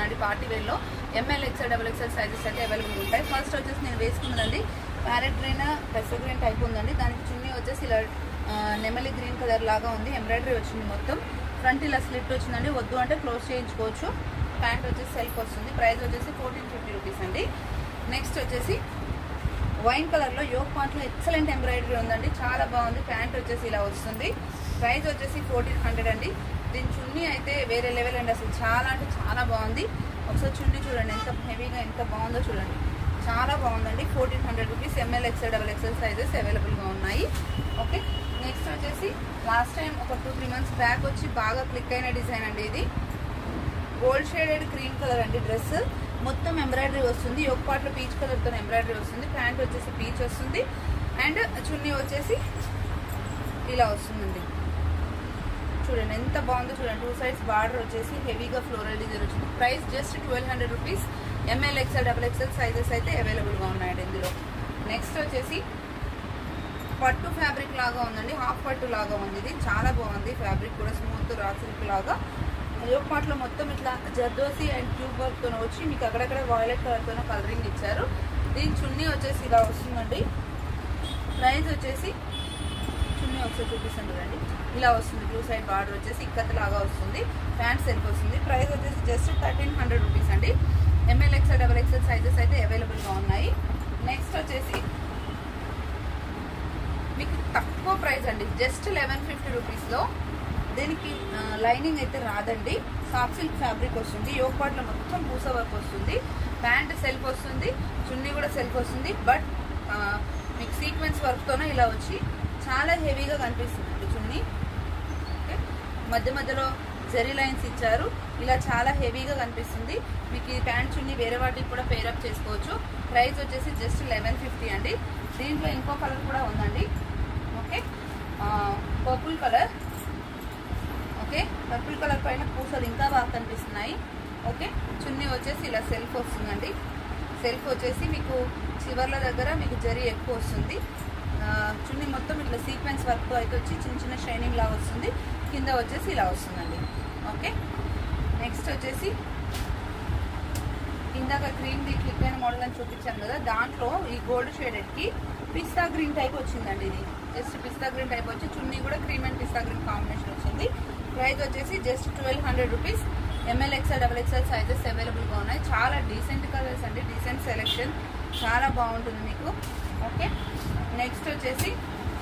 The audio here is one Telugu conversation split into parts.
వస్తుందండి పార్టీ వేర్లో M L XL double XL sizes అయితే అవైలబుల్ ఉంటాయి ఫస్ట్ వచ్చేసి నేను వేసుకున్నదండి ప్యారెట్ గ్రీన్ పెసర్ గ్రీన్ టైప్ ఉందండి దానికి చున్నీ వచ్చేసి ఇలా ఆ, నెమలి గ్రీన్ కలర్ లాగా ఉంది ఎంబ్రాయిడరీ వచ్చింది మొత్తం ఫ్రంట్ ఇలా స్లిట్ వచ్చిందండి వద్దు అంటే క్లోజ్ చేయించుకోవచ్చు ప్యాంట్ వచ్చేసి సెల్ఫ్ వస్తుంది ప్రైస్ వచ్చేసి ఫోర్టీన్ ఫిఫ్టీ రూపీస్ అండి నెక్స్ట్ వచ్చేసి వైన్ కలర్లో యోగ్ పార్ట్లో ఎక్సలెంట్ ఎంబ్రాయిడరీ ఉందండి చాలా బాగుంది ప్యాంట్ వచ్చేసి ఇలా వస్తుంది ప్రైస్ వచ్చేసి ఫోర్టీన్ హండ్రెడ్ అండి దీని చున్నీ అయితే వేరే లెవెల్ అండి అసలు చాలా అంటే చాలా బాగుంది ఒకసారి చున్నీ చూడండి ఎంత హెవీగా ఎంత బాగుందో చూడండి చాలా బాగుందండి fourteen hundred rupees M L XL double XL sizes అవైలబుల్గా ఉన్నాయి ఓకే నెక్స్ట్ వచ్చేసి లాస్ట్ టైం ఒక టూ త్రీ మంత్స్ బ్యాక్ వచ్చి బాగా క్లిక్ అయిన డిజైన్ అండి ఇది గోల్డ్ షేడెడ్ క్రీమ్ కలర్ అండి డ్రెస్ మొత్తం ఎంబ్రాయిడరీ వస్తుంది ఒక పాటలో పీచ్ కలర్తో ఎంబ్రాయిడరీ వస్తుంది ప్యాంట్ వచ్చేసి పీచ్ వస్తుంది అండ్ చున్నీ వచ్చేసి ఇలా వస్తుందండి చూడండి ఎంత బాగుందో చూడండి టూ సైడ్స్ బార్డర్ వచ్చేసి హెవీగా ఫ్లోరల్ డిజైన్ వచ్చింది price just twelve hundred rupees M L XL double XL sizes అయితే అవైలబుల్గా ఉన్నాయండి ఇందులో నెక్స్ట్ వచ్చేసి పట్టు ఫ్యాబ్రిక్ లాగా ఉందండి హాఫ్ పట్టు లాగా ఉంది ఇది చాలా బాగుంది ఫ్యాబ్రిక్ కూడా స్మూత్ రా సిల్క్ లాగా యోగ పాటలో మొత్తం ఇట్లా జర్దోసి అండ్ ట్యూబ్ వర్క్తో వచ్చి మీకు అక్కడక్కడ వాయిలెట్ కలర్తో కలరింగ్ ఇచ్చారు దీని చున్నీ వచ్చేసి ఇలా వస్తుందండి ప్రైస్ వచ్చేసి చున్నీ ఒకసారి చూపిస్తాను చూడండి ఇలా వస్తుంది టూ సైడ్ బార్డర్ వచ్చేసి ఇక్కత్ లాగా వస్తుంది ప్యాంట్ సెల్ఫ్ వస్తుంది ప్రైస్ వచ్చేసి జస్ట్ థర్టీన్ హండ్రెడ్ రూపీస్ అండి M L XL double XL sizes అయితే అవైలబుల్గా ఉన్నాయి నెక్స్ట్ వచ్చేసి మీకు తక్కువ ప్రైస్ అండి జస్ట్ లెవెన్ ఫిఫ్టీ రూపీస్లో దీనికి ఆ, లైనింగ్ అయితే రాదండి సాఫ్ట్ సిల్క్ ఫ్యాబ్రిక్ వస్తుంది యోగ పాటలో మొత్తం పూస వర్క్ వస్తుంది ప్యాంట్ సెల్ఫ్ వస్తుంది చున్నీ కూడా సెల్ఫ్ వస్తుంది బట్ ఆ, మీకు సీక్వెన్స్ వర్క్తోనే ఇలా వచ్చి చాలా హెవీగా కనిపిస్తుంది అండి చున్నీ ఓకే మధ్య మధ్యలో జరీ లైన్స్ ఇచ్చారు ఇలా చాలా హెవీగా కనిపిస్తుంది మీకు ఈ ప్యాంట్ చున్నీ వేరే వాటికి కూడా పేరప్ చేసుకోవచ్చు ప్రైస్ వచ్చేసి జస్ట్ లెవెన్ ఫిఫ్టీ అండి దీంట్లో ఇంకో కలర్ కూడా ఉందండి okay purple colour okay purple colour పైన పూసలు ఇంకా బాగా కనిపిస్తున్నాయి ఓకే చున్నీ వచ్చేసి ఇలా సెల్ఫ్ వస్తుందండి సెల్ఫ్ వచ్చేసి మీకు చివర్ల దగ్గర మీకు జరీ ఎక్కువ వస్తుంది ఆ, చున్నీ మొత్తం ఇట్లా సీక్వెన్స్ వర్క్ అయితే వచ్చి చిన్న చిన్న షైనింగ్ లాగా వస్తుంది కింద వచ్చేసి ఇలా వస్తుందండి ఓకే నెక్స్ట్ వచ్చేసి ఇందాక క్రీమ్ ది క్లిక్ అయిన మోడల్ అని చూపించాను కదా దాంట్లో ఈ గోల్డ్ షేడెడ్కి పిస్తా గ్రీన్ టైప్ వచ్చిందండి ఇది జస్ట్ పిస్తా గ్రీన్ టైప్ వచ్చి చున్నీ కూడా క్రీమ్ అండ్ పిస్తా గ్రీన్ కాంబినేషన్ వచ్చింది ప్రైస్ వచ్చేసి just twelve hundred rupees M L XL double XL sizes అవైలబుల్గా ఉన్నాయి చాలా డీసెంట్ కలర్స్ అండి డీసెంట్ సెలెక్షన్ చాలా బాగుంటుంది మీకు ఓకే నెక్స్ట్ వచ్చేసి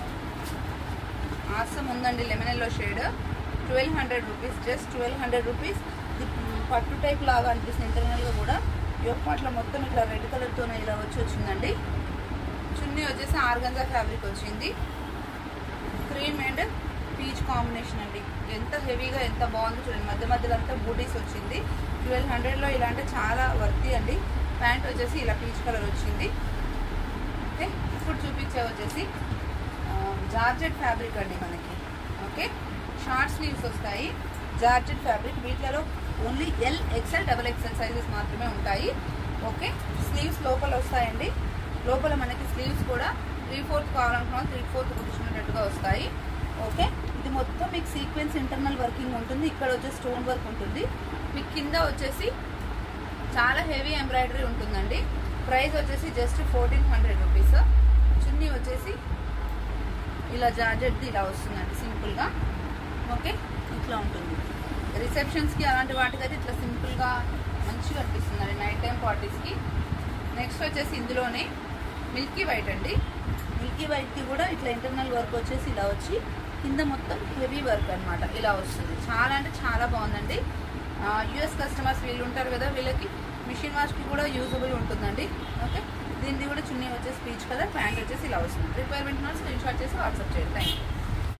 ఆసం ఉందండి lemon yellow shade twelve hundred rupees just twelve hundred rupees ఇది మ్, పట్టు టైప్ లాగా అనిపిస్తుంది ఇంటర్నల్గా కూడా యోగపాట్లో మొత్తం ఇట్లా రెడ్ కలర్తోనే ఇలా వచ్చి వచ్చిందండి చున్నీ వచ్చేసి ఆర్గంజా ఫ్యాబ్రిక్ వచ్చింది క్రీమ్ అండ్ పీచ్ కాంబినేషన్ అండి ఎంత హెవీగా ఎంత బాగుందో చూడండి మధ్య మధ్యలో అంతా బూటీస్ వచ్చింది ట్వెల్వ్ హండ్రెడ్లో ఇలా అంటే చాలా వర్తి అండి ప్యాంట్ వచ్చేసి ఇలా పీచ్ కలర్ వచ్చింది ఓకే ఇప్పుడు చూపించే వచ్చేసి ఆ, జార్జెట్ ఫ్యాబ్రిక్ అండి మనకి ఓకే షార్ట్ స్లీవ్స్ వస్తాయి జార్జెట్ ఫ్యాబ్రిక్ వీటిలో only L XL double XL sizes మాత్రమే ఉంటాయి ఓకే స్లీవ్స్ లోపల వస్తాయండి లోపల మనకి స్లీవ్స్ కూడా త్రీ ఫోర్త్ కావాలనుకున్నాం త్రీ ఫోర్త్ కుట్టించుకునేటట్టుగా వస్తాయి ఓకే ఇది మొత్తం మీకు సీక్వెన్స్ ఇంటర్నల్ వర్కింగ్ ఉంటుంది ఇక్కడ వచ్చేసి స్టోన్ వర్క్ ఉంటుంది మీకు కింద వచ్చేసి చాలా హెవీ ఎంబ్రాయిడరీ ఉంటుందండి ప్రైస్ వచ్చేసి జస్ట్ ఫోర్టీన్ హండ్రెడ్ రూపీస్ చున్నీ వచ్చేసి ఇలా జార్జెట్ది ఇలా వస్తుందండి సింపుల్గా ఓకే ఇట్లా ఉంటుంది రిసెప్షన్స్కి అలాంటి వాటికైతే ఇట్లా సింపుల్గా మంచిగా అనిపిస్తుందండి నైట్ టైం పార్టీస్కి నెక్స్ట్ వచ్చేసి ఇందులోనే మిల్కీ వైట్ అండి మిల్కీ వైట్కి కూడా ఇట్లా ఇంటర్నల్ వర్క్ వచ్చేసి ఇలా వచ్చి కింద మొత్తం హెవీ వర్క్ అన్నమాట ఇలా వస్తుంది చాలా అంటే చాలా బాగుందండి యుఎస్ కస్టమర్స్ వీళ్ళు ఉంటారు కదా వీళ్ళకి మిషన్ వాష్కి కూడా యూజబుల్ ఉంటుందండి ఓకే దీనిది కూడా చున్నీ వచ్చేసి పీచ్ కలర్ ప్యాంట్ వచ్చేసి ఇలా వస్తుంది రిక్వైర్మెంట్ స్క్రీన్ షాట్ చేసి వాట్సాప్ చేయండి థ్యాంక్ యూ